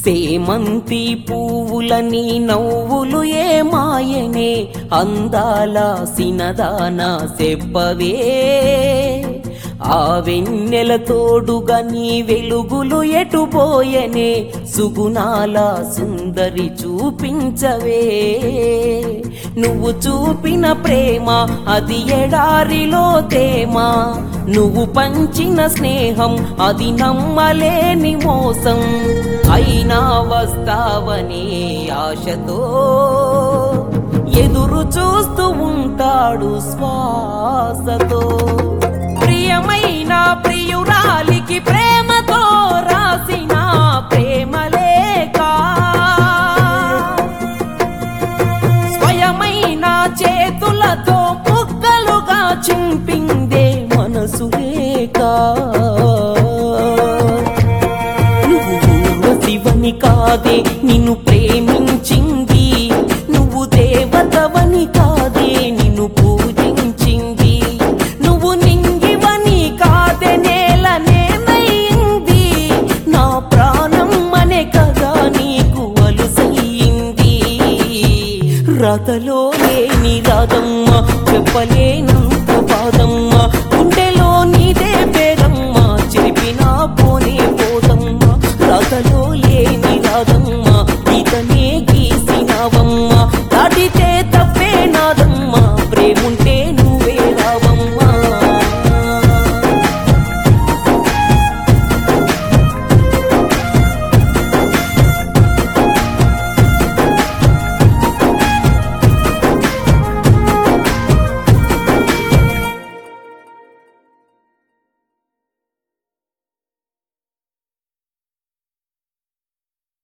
సేమంతి పువ్వులని నవ్వులు ఏ మాయనే అందాల సినదాన చెప్పవే ఆ వెన్నెల తోడుగా నీ వెలుగులు ఎటుపోయనే సుగుణాల సుందరి చూపించవే నువ్వు చూపిన ప్రేమ అది ఎడారిలో తేమ నువ్వు పంచిన స్నేహం అది నమ్మలేని మోసం అయినా వస్తావనే ఆశతో ఎదురు చూస్తూ ఉంటాడు శ్వాసతో ప్రియమైన ప్రియురాలికి ప్రేమతో రాసిన ప్రేమలేఖ స్వయమైన చేతులతో ముక్కలుగా చింపిందే మనసు లేక నువ్వు శివని కాదే నిన్ను ప్రేమించింది నువ్వు దేవతవని కాదే నిన్ను పూజించింది నువ్వు నింగివని కాదే నేలనేమైంది నా ప్రాణం అనే కదా నీకు అలుసయ్యింది రథలో లేని రాదమ్మ చెప్పలేనంత బాధమ్మ గుండెలో